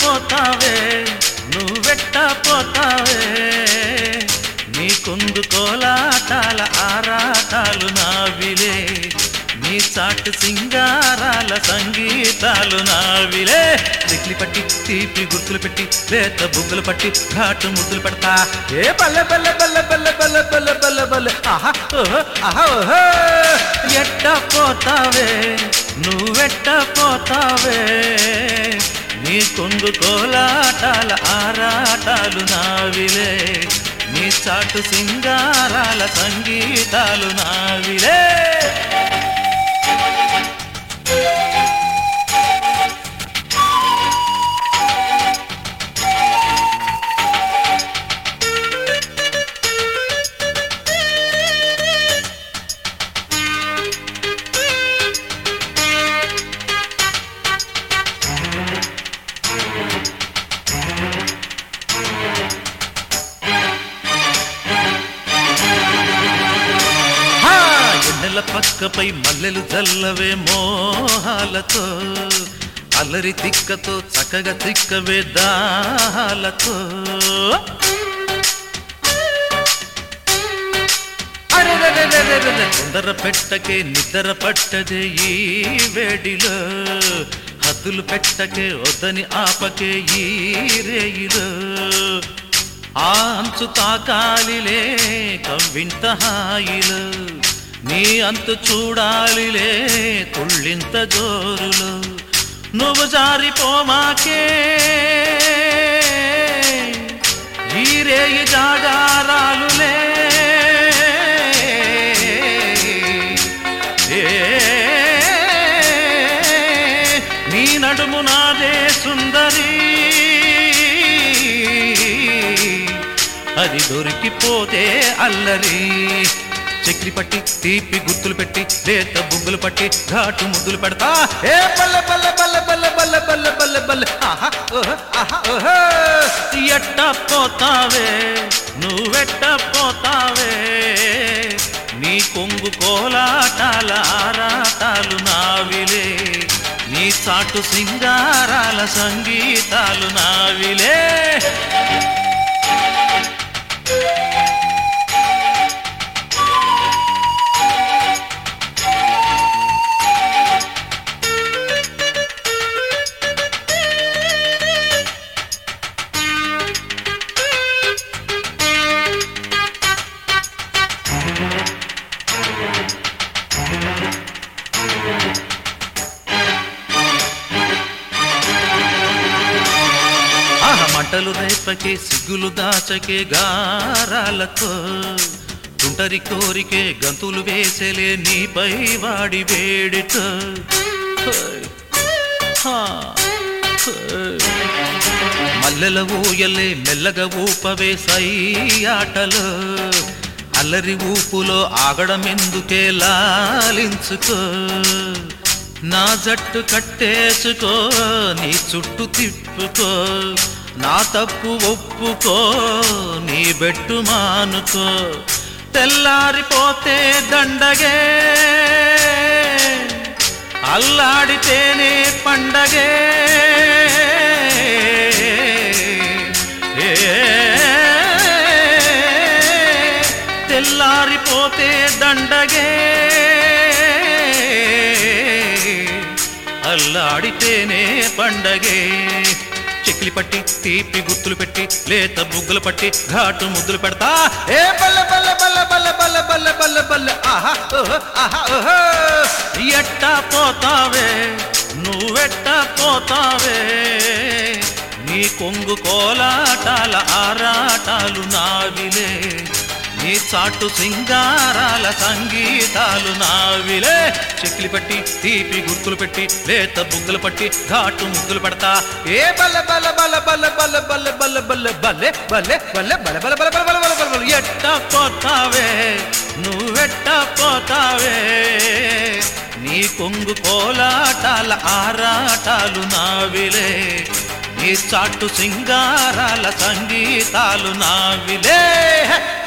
పోతావే నువ్వెట్ట పోతావే నీ కొంగు కోలాటాల ఆరాటాలు నావిలే నీ చాటు సింగారాల సంగీతాలు నావిలే చిక్లి పట్టి తీపి గుర్తులు పెట్టి లేత బుగ్గులు పట్టి ఘాటు ముద్దులు పెడతా ఏ బల్ల బల్ల బల్ల బల్ల బల్ల బల్ల బల్ల బల్ల ఆహా ఓహో ఆహా ఓహో ఎట్ట పోతావే నువ్వెట్ట పోతావే నీ కొంగు కోలాటాల ఆరాటాలు నావిలే నీ చాటు సింగారాల సంగీతాలు నావిలే హా! ఎన్నెల పక్కపై మల్లెలు జల్లవే మోహాలతో అల్లరి తిక్కతో చక్కగా తిక్కవే దాహాలతో అరెరెరెరెరెరె! తొందర పెట్టకే నిద్ర పట్టదే ఈ వేడిలో హద్దులు పెట్టకే వద్దని ఆపకే ఈ రేయిలో ఆ అంచు తాకాలిలే కవ్వింత హాయిలో నీ అంతు చూడాలిలే తుళ్ళింత జోరులో నువ్వు జారిపోమాకే ఈ రేయి జాగారాలులే ఏ నీ నడుము నాదే సుందరి అది దొరికిపోతే అల్లరి చక్రి పట్టి తీపి గుర్తులు పెట్టి లేత బుగ్గులు పట్టి ఘాటు ముద్దులు పెడతా ఏ బల్ల బల్ల బల్ల బల్ల బల్ల బల్ల బల్ల బల్ల ఆహా ఓహో ఆహా ఓహో ఎట్ట పోతావే నువ్వెట్ట పోతావే నీ కొంగు కోలాటాల ఆరాటాలు నావిలే నీ చాటు సింగారాల సంగీతాలు నావిలే ఆహ మంటలు రేపకే సిగ్గులు దాచకే గారాలతో తుంటరి కోరికే గంతులు వేసేలే నీపై వాడి వేడితో హోయ్. హా. హోయ్. మల్లెల ఊయలే మెల్లగా ఊపవే సై ఆటలో అల్లరి ఊపులో ఆగడమెందుకే లాలించుకో నా జట్టు కట్టేసుకో నీ చుట్టు తిప్పుకో నా తప్పు ఒప్పుకో నీ బెట్టు మానుకో తెల్లారిపోతే దండగే అల్లాడితేనే పండగే ఏ తెల్లారిపోతే దండగే అల్లాడితేనే పండగే చెక్లి పట్టి తీపి గుర్తులు పెట్టి లేత బుగ్గులు పట్టి ఘాటు ముద్దులు పెడతా ఏ బల్ల బల్ల బల్ల బల్ల బల్ల బల్ల బల్ల బల్ల ఆహా ఓహో ఆహా ఓహో ఎట్ట పోతావే నువ్వెట్ట పోతావే నీ కొంగు కోలాటాల ఆరాటాలు నావిలే నీ చాటు సింగారాల సంగీతాలు నావిలే చెక్లి పట్టి తీపి గుర్తులు పెట్టి లేత బుగ్గలు పట్టి ఘాటు ముద్దులు పెడతా ఏ బల్ల బల్ల బల్ల బల్ల బల్ల బల్ల బల్ల బల్ల బల్లే బల్లే బల్లె బల్ల బల్ల బల్ల బల్ల బల్ల బల్ల బల్ల ఎట్ట పోతావే నువ్వెట్ట పోతావే నీ కొంగు కోలాటాల ఆరాటాలు నావిలే నీ చాటు సింగారాల సంగీతాలు నావిలే